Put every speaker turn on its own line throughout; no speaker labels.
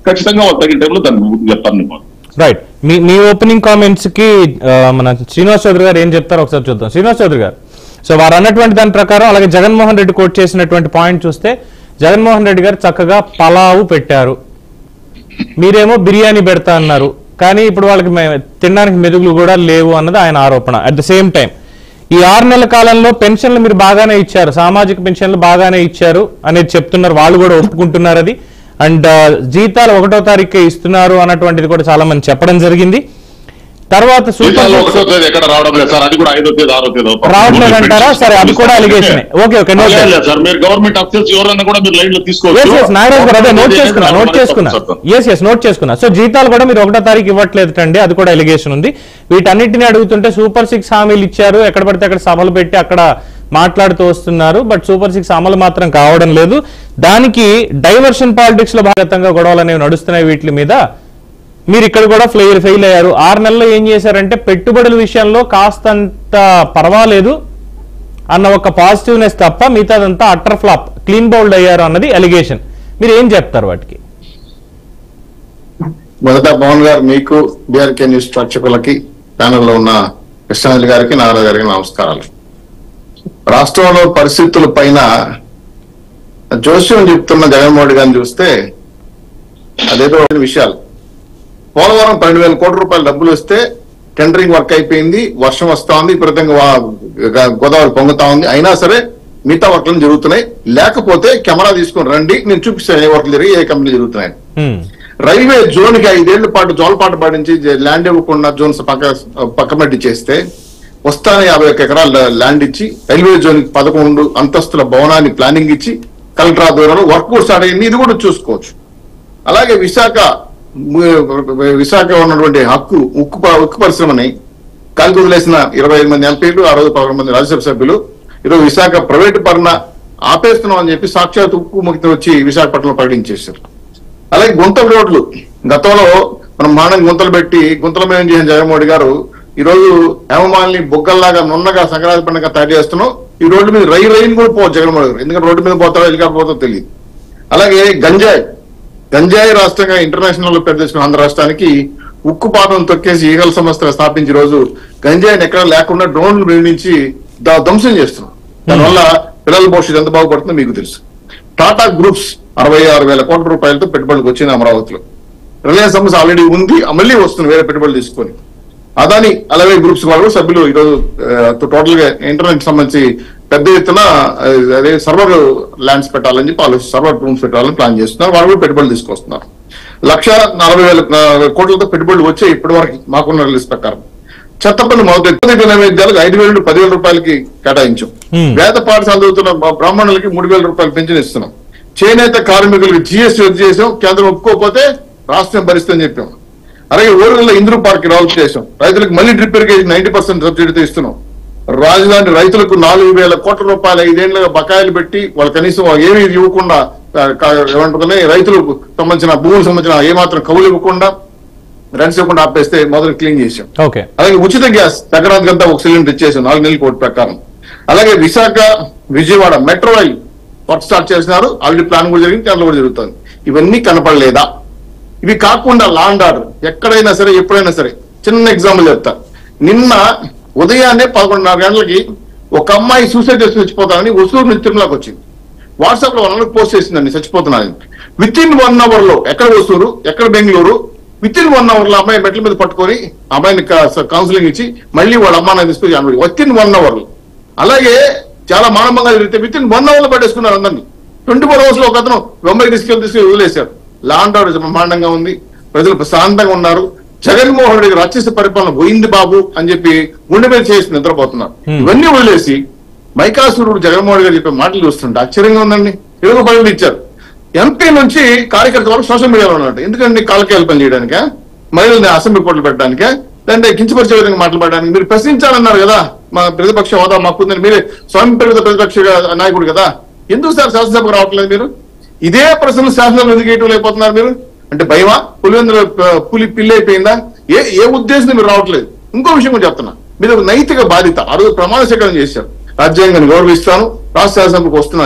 ఖచ్చితంగా వాళ్ళు తగిన టైంలో దాన్ని చెప్తాను నేను
రైట్ మీ మీ ఓపెనింగ్ కామెంట్స్ కి ఆ, మన శ్రీనివాస్ చౌదరి గారు ఏం చెప్తారో ఒకసారి చూద్దాం శ్రీనివాస్ చౌదరి గారు సో వారు అన్నటువంటి దాని ప్రకారం అలాగే జగన్మోహన్ రెడ్డి కోట్ చేసినటువంటి పాయింట్ చూస్తే జగన్మోహన్ రెడ్డి గారు చక్కగా పలావు పెట్టారు మీరేమో బిర్యానీ పెడతా అన్నారు కానీ ఇప్పుడు వాళ్ళకి మే- తినడానికి మెదుగులు కూడా లేవు అన్నది ఆయన ఆరోపణ అట్ ద సేమ్ టైం ఈ ఆరు నెలల కాలంలో పెన్షన్లు మీరు బాగానే ఇచ్చారు సామాజిక పెన్షన్లు బాగానే ఇచ్చారు అనేది చెప్తున్నారు వాళ్ళు కూడా ఒప్పుకుంటున్నారు అది అండ్ జీతాలు ఒకటో తారీఖుకే ఇస్తున్నారు అన్నటువంటిది కూడా చాలా మంది చెప్పడం జరిగింది తర్వాత సూపర్
జీతాల్లో ఒకటో తేదీ ఎక్కడ రావడం లేదు సార్ అది కూడా ఐదో తేదీ ఆరో తేదీ
రావట్లేదంటారా సరే అది కూడా అలిగేషన్ ఓకే ఓకే నోట్
లేదు, లేదు సార్ మీరు గవర్నమెంట్ ఆఫీసర్స్ ఎవరన్నా కూడా మీరు లైన్ లో
ఎస్
తీసుకోవచ్చు
ఎస్ నాగరాజ్ గారు అదే నోట్ చేసుకున్నా నోట్ చేసుకున్నా ఎస్ ఎస్ నోట్ చేసుకున్నా సో జీతాలు కూడా మీరు ఒకటో తారీఖు ఇవ్వట్లేదు అండి అది కూడా ఎలిగేషన్ ఉంది వీటన్నిటిని అడుగుతుంటే సూపర్ సిక్స్ హామీలు ఇచ్చారు ఎక్కడ పడితే అక్కడ సభలు పెట్టి అక్కడ మాట్లాడుతూ వస్తున్నారు బట్ సూపర్ సిక్స్ అమలు మాత్రం కావడం లేదు దానికి డైవర్షన్ పాలిటిక్స్ లో భాగంగా గొడవలు అనేవి నడుస్తున్నాయి వీటి మీద మీరు ఇక్కడ కూడా ఫెయిల్ ఫెయిల్ అయ్యారు ఆరు నెలల్లో ఏం చేశారంటే పెట్టుబడుల విషయంలో కాస్తంత పర్వాలేదు అన్న ఒక పాజిటివ్నెస్ తప్ప మిగతాదంతా అటర్ ఫ్లాప్ క్లీన్ బౌల్డ్ అయ్యారు అన్నది అలిగేషన్ మీరు ఏం చెప్తారు వాటికి
మొదట పవన్ గారు మీకు బీఆర్కే న్యూస్ ప్రేక్షకులకి ప్యానెల్లో ఉన్న కృష్ణాంజలి గారికి నాగరాజు గారికి నమస్కారాలు రాష్ట్రంలో పరిస్థితుల పైన జోస్యం చెప్తున్న జగన్మోహన్ రెడ్డి గారిని చూస్తే అదేదో విషయాలు పోలవరం పన్నెండు వేల కోట్ల రూపాయల డబ్బులు వస్తే టెండరింగ్ వర్క్ అయిపోయింది వర్షం వస్తా ఉంది విపరీతంగా వా- గ- గోదావరి పొంగుతా ఉంది అయినా సరే మిగతా వర్క్లు జరుగుతున్నాయి లేకపోతే కెమెరా తీసుకొని రండి నేను చూపిస్తాను ఏ వర్క్లు జరిగి ఏ కంపెనీ జరుగుతున్నాయి
హ్మ్.
రైల్వే జోన్ కి ఐదేళ్ల పాటు జోలపాట పాటించి జ- ల్యాండ్ ఇవ్వకుండా జోన్స్ పక్క పక్కమట్టి చేస్తే వస్తాన యాభై ఒక్క ఎకరాల ల్యాండ్ ఇచ్చి రైల్వే జోన్ కి పదకొండు అంతస్తుల భవనాన్ని ప్లానింగ్ ఇచ్చి కలెక్టర్ ఆధ్వర్యంలో వర్క్ కూడా స్టార్ట్ అయింది ఇది కూడా చూసుకోవచ్చు అలాగే విశాఖ ము- విశాఖ ఉన్నటువంటి హక్కు ఉక్కు ప- ఉక్కు పరిశ్రమని కలిగి వదిలేసిన ఇరవై ఐదు మంది ఎంపీలు ఆ రోజు పదకొండు మంది రాజ్యసభ సభ్యులు ఈరోజు విశాఖ ప్రైవేటు పరణ ఆపేస్తున్నాం అని చెప్పి సాక్షాత్ ఉక్కు ముక్తి వచ్చి విశాఖపట్నంలో ప్రకటించేశారు అలాగే గుంతల రోడ్లు గతంలో మనం మానం గుంతలు పెట్టి గుంతల మీద చేసిన జగన్మోహన్ గారు ఈ రోజు హేమమాలిని బొగ్గల్లాగా నున్నగా సంక్రాంతి పండుగ తయారు చేస్తున్నాం ఈ రోడ్డు మీద రై రైన్ కూడా పోవచ్చు జగన్మోహన్ గారు ఎందుకంటే రోడ్డు మీద పోతారో హెలికాప్టర్ పోతారో తెలియదు అలాగే గంజాయి గంజాయి రాష్ట్రంగా ఇంటర్నేషనల్ లో పెద్ద చేసుకున్న ఆంధ్ర రాష్ట్రానికి ఉక్కు పాదం తొక్కేసి ఈగల సంస్థ స్థాపించి ఈ రోజు గంజాయిని ఎక్కడ లేకుండా డ్రోన్లు నిర్మించి దా- ధ్వంసం చేస్తున్నాం దానివల్ల పిల్లల భవిష్యత్తు ఎంత బాగుపడుతుందో మీకు తెలుసు టాటా గ్రూప్స్ అరవై ఆరు వేల కోట్ల రూపాయలతో పెట్టుబడులకు వచ్చింది అమరావతిలో రిలయన్స్ సంస్థ ఆల్రెడీ ఉంది ఆ మళ్ళీ వస్తుంది వేరే పెట్టుబడులు తీసుకొని అదాని అలాగే గ్రూప్స్ వాళ్ళు సభ్యులు ఈరోజు టోటల్ గా ఇంటర్నెట్ సంబంధించి పెద్ద ఎత్తున ఆ, అదే సర్వర్ ల్యాండ్స్ పెట్టాలని చెప్పి ఆలోచి సర్వర్ రూమ్స్ పెట్టాలని ప్లాన్ చేస్తున్నారు వాళ్ళు కూడా పెట్టుబడులు తీసుకొస్తున్నారు లక్ష నలభై వేల ఆ, కోట్లతో పెట్టుబడులు వచ్చాయి ఇప్పటి వరకు మాకున్న రిలీజ్ ప్రకారం చెత్త పన్ను మొదటి నైవేద్యాలకు ఐదు వేల నుండి పదివేల రూపాయలకి కేటాయించాం
Hmm.
వేద పాఠశాల చదువుతున్న బ్రా- బ్రాహ్మణులకి మూడు వేల రూపాయలు పెన్షన్ ఇస్తున్నాం చేనేత కార్మికులకు జిఎస్టీ రద్దు చేసాం కేంద్రం ఒప్పుకోకపోతే రాష్ట్రం భరిస్తుందని చెప్పాం అలాగే ఊరిలో ఇంద్రు పార్క్ డెవలప్ చేసాం రైతులకు మళ్ళీ డ్రిప్ ఇరిగేషన్ నైన్టీ పర్సెంట్ సబ్సిడీతో ఇస్తున్నాం రాజధాని రైతులకు నాలుగు వేల కోట్ల రూపాయలు ఐదేళ్లుగా బకాయిలు పెట్టి వాళ్ళు కనీసం ఏమీ ఇవ్వకుండా ఆ, కా- ఏమంటుందని రైతులకు సంబంధించిన భూములకు సంబంధించిన ఏమాత్రం కవులు ఇవ్వకుండా రెంట్స్ ఇవ్వకుండా ఆపేస్తే మొదలు క్లీన్ చేసాం
ఓకే
అలాగే ఉచిత గ్యాస్ సంక్రాంతికంతా ఒక సిలిండర్ ఇచ్చేసాం నాలుగు నెలల కోటి ప్రకారం అలాగే Visakha Vijayawada metro rail work start చేసినారు ఆల్రెడీ ప్లాన్ కూడా జరిగింది అందులో కూడా జరుగుతుంది ఇవన్నీ కనపడలేదా ఇవి కాకుండా లాండ్ ఆర్డర్ ఎక్కడైనా సరే ఎప్పుడైనా సరే చిన్న ఎగ్జాంపుల్ చెప్తా నిన్న ఉదయాన్నే పదకొండున్నర గంటలకి ఒక అమ్మాయి సూసైడ్ చేసి చచ్చిపోతానని వసూరు నుంచి తిరుమలకి వచ్చింది వాట్సాప్ లో వన్ పోస్ట్ చేసిందండి చచ్చిపోతున్నాను విత్ ఇన్ వన్ అవర్ లో ఎక్కడ వసూరు ఎక్కడ Bengaluru within one hour లో అమ్మాయి మెట్ల మీద పట్టుకొని అమ్మాయిని కౌన్సిలింగ్ ఇచ్చి మళ్ళీ వాళ్ళ అమ్మాయిని తీసుకొని అనబడి విత్ ఇన్ వన్ అవర్ లో అలాగే చాలా మానవంగా జరిగితే విత్ ఇన్ వన్ అవర్ లో పట్టేసుకున్నారు అందరినీ ట్వంటీ ఫోర్ అవర్స్ లో ఒక అతను బొంబాయి తీసుకెళ్ళి తీసుకెళ్ళి వదిలేశారు లాండ్ ఆర్డర్ బ్రహ్మాండంగా ఉంది ప్రజలు ప్రశాంతంగా ఉన్నారు జగన్మోహన్ రెడ్డి రాక్షస పరిపాలన పోయింది బాబు అని చెప్పి గుండె మీద చేసి నిద్రపోతున్నారు ఇవన్నీ వదిలేసి మైకాసురుడు జగన్మోహన్ రెడ్డి గారు చెప్పే మాటలు చూస్తుంటే ఆశ్చర్యంగా ఉందండి తెలుగు పనులు ఇచ్చారు ఎంపీ నుంచి కార్యకర్త వరకు సోషల్ మీడియాలో ఉన్నట్టు ఎందుకంటే కాలకేయాలు పని చేయడానికా మహిళల్ని అసెంబ్లీ కోట్లు పెట్టడానికా లేదంటే కించపరిచే విధంగా మాట్లాడడానికి మీరు ప్రశ్నించాలన్నారు కదా మా ప్రతిపక్ష హోదా మాకుందని మీరే స్వయం ప్రేరిత ప్రతిపక్ష నాయకుడు కదా ఎందుకు సార్ శాసనసభకు రావట్లేదు మీరు ఇదే ప్రశ్నలు శాసనసభ ఎందుకు వేయటం లేకపోతున్నారు మీరు అంటే భయమా పులివెందుల ప- పులి పిల్లి అయిపోయిందా ఏ ఏ ఉద్దేశం మీరు రావట్లేదు ఇంకో విషయం కూడా చెప్తున్నా మీరు ఒక నైతిక బాధ్యత ఆ రోజు ప్రమాణ స్వీకారం చేశారు రాజ్యాంగాన్ని గౌరవిస్తాను రాష్ట్ర శాసనసభకు వస్తున్నా అని చెప్పి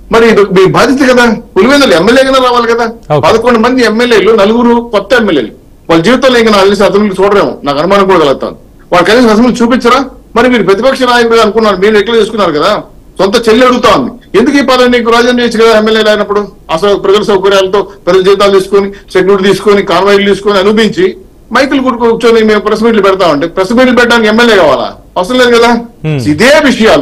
మరి ఇది మీ బాధ్యత కదా పులివెందులు ఎమ్మెల్యేగా రావాలి కదా
Okay.
పదకొండు మంది ఎమ్మెల్యేలు నలుగురు కొత్త ఎమ్మెల్యేలు వాళ్ళ జీవితంలో ఇంకా నాకు తెలిసి అతను చూడరేమో నాకు అనుమానం కూడా కలుగుతాను వాళ్ళు కనీసం అసలు చూపించరా మరి మీరు ప్రతిపక్ష నాయకుడు అనుకున్నారు మీరు ఎట్లా చేసుకున్నారు కదా సొంత చెల్లి అడుగుతా ఉంది ఎందుకు ఈ పదవి నీకు రాజీనామా చేయొచ్చు కదా ఎమ్మెల్యేలు అయినప్పుడు అసలు ప్రజల సౌకర్యాలతో ప్రజల జీతాలు తీసుకొని సెక్యూరిటీ తీసుకొని కాన్వాయిలు తీసుకొని అనుభవించి మైకులు కుట్టుకు కూర్చొని మేము ప్రెస్ మీట్లు పెడతామంటే ప్రెస్ మీట్లు పెట్టడానికి ఎమ్మెల్యే కావాలా అవసరం లేదు కదా
Hmm.
ఇదే విషయాలు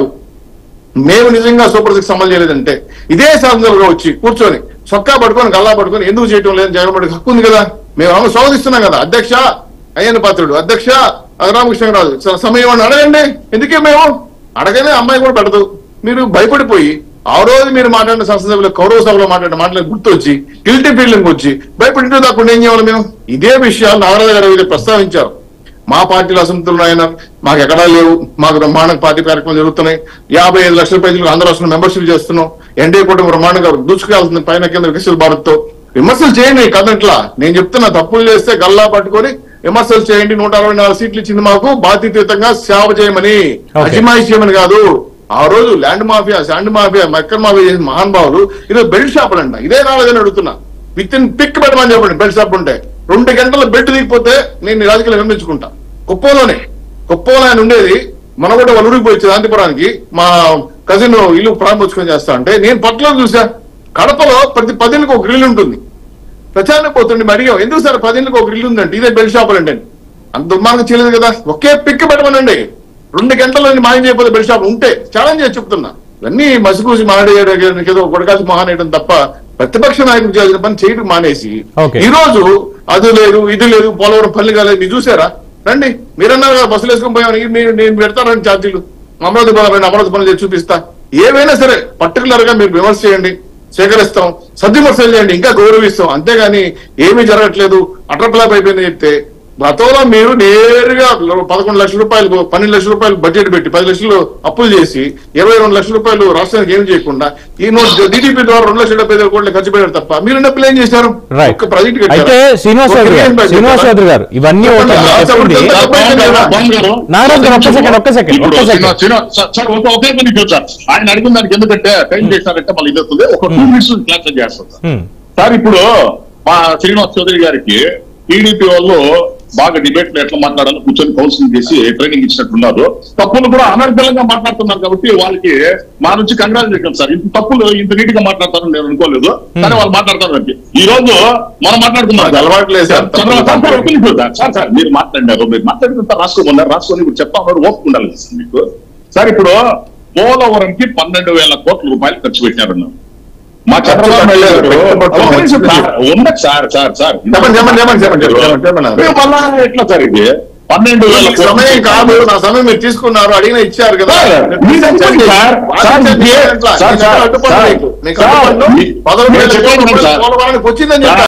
మేము నిజంగా సూపర్ సిక్స్ అమలు చేయలేదంటే ఇదే శాసనసభగా వచ్చి కూర్చొని చొక్కా పట్టుకొని గల్లా పట్టుకొని ఎందుకు చేయటం లేదు జగన్మోహన్ హక్కు ఉంది కదా మేము ఆమె స్వాగతిస్తున్నాం కదా అధ్యక్ష అయ్యన్న పాత్రుడు అధ్యక్ష రామకృష్ణరాజు స- సమయం అని అడగండి ఎందుకే మేము అడగనే అమ్మాయి కూడా పెడదు మీరు భయపడిపోయి ఆ రోజు మీరు మాట్లాడిన శాసనసభలో కౌరవ సభలో మాట్లాడిన మాటలు గుర్తొచ్చి గిల్టీ ఫీలింగ్ వచ్చి భయపడి దాకుండా ఏం చేయాలి మేము ఇదే విషయాలు నాగరాజు గారు ఏదైతే ప్రస్తావించారు మా పార్టీలో అసంతులు ఆయన మాకు ఎక్కడా లేవు మాకు బ్రహ్మాండ పార్టీ కార్యక్రమాలు జరుగుతున్నాయి యాభై ఐదు లక్షల పేజీలు ఆంధ్ర రాష్ట్రంలో మెంబర్షిప్ చేస్తున్నాం ఎన్డీఏ కూటమి బ్రహ్మాండంగా దూసుకెళ్తుంది పైన కింద వికసిత భారత్ తో విమర్శలు చేయండి కదట్లా నేను చెప్తున్నా తప్పులు చేస్తే గల్లా పట్టుకొని విమర్శలు చేయండి నూట అరవై నాలుగు సీట్లు ఇచ్చింది మాకు బాధ్యతయుతంగా సేవ చేయమని
Okay.
అజమాయిషి చేయమని కాదు ఆ రోజు ల్యాండ్ మాఫియా శాండ్ మాఫియా మెక్కర్ మాఫియా చేసిన మహానుభావులు ఈరోజు బెల్ట్ షాపులు అంట ఇదే రాలేదని అడుగుతున్నా విత్ ఇన్ పిక్ పెట్టమని చెప్పండి బెల్ట్ షాప్ ఉంటే రెండు గంటల బెడ్ దిగిపోతే నేను ఈ రాజకీయాలు విరమించుకుంటా కుప్పంలోనే కుప్పంలో ఆయన ఉండేది మన కూడా వాళ్ళ ఊరికి పోయి శాంతిపురానికి మా కజిన్ ఇల్లు ప్రారంభించుకొని చేస్తా అంటే నేను పట్ల చూసా కడపలో ప్రతి పదిలకు ఒక గ్రిల్ ఉంటుంది ప్రచారం పోతుండే మరి అడిగాం ఎందుకు సార్ పదింటికి ఒక ఇల్లు ఉందంటే ఇదే బెల్ షాప్ అండి అంత దుర్మార్గం చేయలేదు కదా ఒకే పిక్ పెట్టమనండి రెండు గంటల్లో మాయం చేయకపోతే బెల్ షాప్ ఉంటే ఛాలెంజ్ చేసి చెప్తున్నా ఇవన్నీ మసిపూసి మానేయడానికి ఏదో కొడకాసి మహానేయడం తప్ప ప్రతిపక్ష నాయకుడు చేయాల్సిన పని చేయడం మానేసి
Okay.
ఈ రోజు అది లేదు ఇది లేదు పోలవరం పనులు కాలేదు మీరు చూసారా రండి మీరన్నారు కదా బస్సులు వేసుకొని పోయామని మీరు నేను పెడతానని ఛార్జీలు అమరావతి పోదామని అమరావతి పనులు చేసి చూపిస్తా ఏవైనా సరే పర్టికులర్ గా మీరు విమర్శ చేయండి సేకరిస్తాం సద్విమర్శలు చేయండి ఇంకా గౌరవిస్తాం అంతేగాని ఏమీ జరగట్లేదు అట్రప్లాప్ అయిపోయింది చెప్తే గతంలో మీరు నేరుగా పదకొండు లక్షల రూపాయలు పన్నెండు లక్షల రూపాయలు బడ్జెట్ పెట్టి పది లక్షలు అప్పులు చేసి ఇరవై రెండు లక్షల రూపాయలు రాష్ట్రానికి ఏం చేయకుండా ఈ నోట్ డిడిపి ద్వారా రెండు లక్షల డెబ్బై ఐదు కోట్లు ఖర్చు పెట్టారు తప్ప మీరు డబ్బులు ఏం చేశారు
రైట్
ఒక్క ప్రాజెక్ట్ కట్టారా?
అయితే శ్రీనివాస్
ఒక్క
చౌదరి గారు
రిలయన్స్ బ్యాంక్
శ్రీనివాస్
కట్టారా?
చౌదరి గారు ఇవన్నీ ఓకే
చెప్పండి.
మీరు చెప్పింది
చెప్పండి.
పవన్ గారు, పవన్ గారు,
నారాయణ గారు, ఒక్క సెకండ్, ఒక్క సెకండ్,
ఇప్పుడు
ఒక్క సెకండ్.
చిన్న- చిన్న- సార్, సార్, ఒక- ఒకే నిమిషం సార్ ఆయన అడిగిన దానికి ఎందుకంటే టైం చేశారంటే మళ్ళీ ఇది వస్తుంది ఒక టూ మినిట్స్ క్లాస్ చేస్తాం సార్
హ్మ్.
సార్ ఇప్పుడు మా శ్రీనివాస్ చౌదరి గారికి టీడీపీ వాళ్ళు బాగా డిబేట్ లో ఎట్లా మాట్లాడాలో కూర్చొని కౌన్సిలింగ్ చేసి ట్రైనింగ్ ఇచ్చినట్టున్నారు తప్పులు కూడా అనర్గళంగా మాట్లాడుతున్నారు కాబట్టి వాళ్ళకి మా నుంచి కంగ్రాచులేషన్ సార్ ఇంత తప్పులు ఇంత నీట్ గా మాట్లాడతారని నేను అనుకోలేదు కానీ వాళ్ళు మాట్లాడతారు ఈ రోజు మనం మాట్లాడుకున్నాం
నాకు అలవాటు లేదు సార్.
చంద్రబాబు సార్, సార్, ఒక్క నిమిషం సార్. సార్ సార్ మీరు మాట్లాడినారు మీరు మాట్లాడుతుంటే రాసుకోమన్నారు రాసుకొని ఇప్పుడు చెప్తా ఉన్నారు ఓపిక ఉండాలి కదా సార్ మీకు సార్ ఇప్పుడు పోలవరంకి పన్నెండు వేల కోట్ల రూపాయలు ఖర్చు పెట్టారన్నారు మా చంద్రబాబు నాయుడు గారు ఒక్క నిమిషం సార్, ఉండదు సార్ సార్ సార్
చెప్పండి చెప్పండి చెప్పండి చెప్పండి చెప్పండి చెప్పండి
మేము మళ్ళా ఎట్లా సార్ ఇది పన్నెండు వేల
మీకు సమయం కాదు నా సమయం మీరు తీసుకున్నారు అడిగిన ఇచ్చారు కదా
సార్, మీరు చెప్పండి సార్. సార్,
వాదించండి.
ఇది-
ఎట్లా?
సార్,
నేను
సార్,
అడ్డుపడను
సార్,
మీకు. మీకు
సార్,
అడ్డుపడను.
మీ-
పదకొండు
మీరు
వేల
చెప్పండి
కోట్ల
సార్.
పోలవరానికి వచ్చిందని చెప్పారు